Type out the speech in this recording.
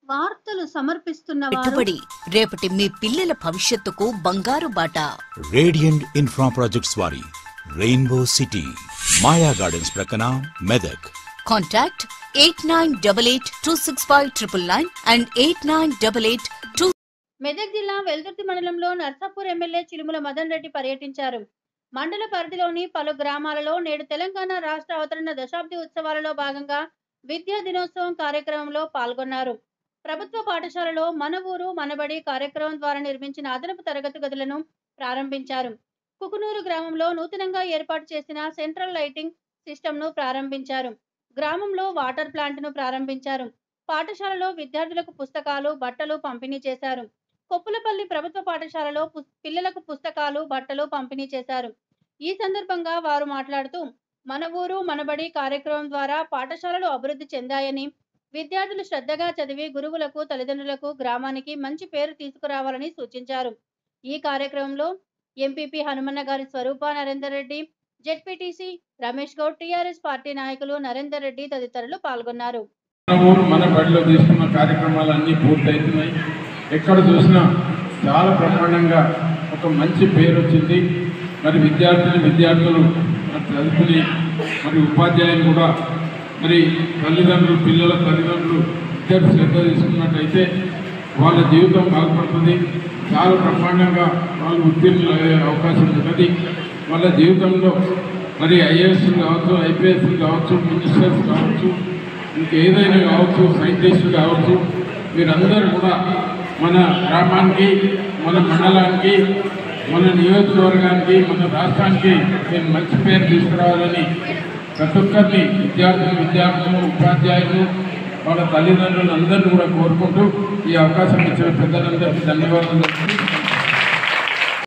వార్తలు సమర్పిస్తున్న వారు పెట్టుబడి రేపటి మీ పిల్లల భవిష్యత్తుకు బంగారు బాట రేడియంట్ ఇన్ఫ్రా ప్రాజెక్ట్స్ వారి రెయిన్బో సిటీ మాయా గార్డెన్స్ ప్రక్కన Medak contact eight nine double eight two six five triple nine and eight nine double eight two Medak జిల్లా వెల్దుర్తి మండలంలో నర్సాపూర్ ఎమ్మెల్యే చిలుముల మదన్ రెడ్డి పర్యటించారు మండల పరిధిలోని పలు గ్రామాలలో నేడు తెలంగాణ రాష్ట్ర అవతరణ దశాబ్ది ఉత్సవాలలో భాగంగా విద్యా దినోత్సవం కార్యక్రమంలో పాల్గొన్నారు ప్రభుత్వ పాఠశాలలో మన ఊరు మనబడి కార్యక్రమం ద్వారా నిర్మించిన అదనపు తరగతి గదులను ప్రారంభించారు కుకునూరు గ్రామంలో నూతనంగా ఏర్పాటు చేసిన సెంట్రల్ లైటింగ్ సిస్టమ్ను ప్రారంభించారు గ్రామంలో వాటర్ ప్లాంట్ను ప్రారంభించారు పాఠశాలలో విద్యార్థులకు పుస్తకాలు బట్టలు పంపిణీ చేశారు కొప్పులపల్లి ప్రభుత్వ పాఠశాలలో పుస్- పిల్లలకు పుస్తకాలు బట్టలు పంపిణీ చేశారు ఈ సందర్భంగా వారు మాట్లాడుతూ మన ఊరు మనబడి కార్యక్రమం ద్వారా పాఠశాలలు అభివృద్ధి చెందాయని విద్యార్థులు శ్రద్ధగా చదివి గురువులకు తల్లిదండ్రులకు గ్రామానికి మంచి పేరు తీసుకురావాలని సూచించారు ఈ కార్యక్రమంలో ఎంపీపీ హనుమన్న గారి Swaroopa Narender Reddy ZPTC Ramesh Goud TRS party నాయకులు నరేందర్ రెడ్డి తదితరులు పాల్గొన్నారు మన ఊరు మన బడిలో తీసుకున్న కార్యక్రమాలన్నీ పూర్తవుతున్నాయి ఎక్కడ చూసినా చాలా బ్రహ్మాండంగా ఒక మంచి పేరు వచ్చింది మరి విద్యార్థులు విద్యార్థులు మరి చదువుకుని మరి ఉపాధ్యాయులు కూడా మరి తల్లిదండ్రులు పిల్లల తల్లిదండ్రులు ఇద్దరు శ్రద్ధ తీసుకున్నట్టయితే వాళ్ళ జీవితం బాగుపడుతుంది చాలా బ్రహ్మాండంగా వాళ్ళు ఉత్తీర్ణులు అయ్యే అవకాశం ఉంటుంది వాళ్ళ జీవితంలో మరి ఐఏఎస్లు కావచ్చు ఐపీఎస్లు కావచ్చు మినిస్టర్స్ కావచ్చు ఇంకేదైనా కావచ్చు సైంటిస్టులు కావచ్చు మీరందరూ కూడా మన గ్రామానికి మన మండలానికి మన నియోజకవర్గానికి మన రాష్ట్రానికి నేను మంచి పేరు తీసుకురావాలని ప్రతి ఒక్కరిని విద్యార్థులు విద్యార్థులు ఉపాధ్యాయులు వాళ్ళ తల్లిదండ్రులు అందరినీ కూడా కోరుకుంటూ ఈ అవకాశం ఇచ్చిన పెద్దలందరికీ ధన్యవాదాలు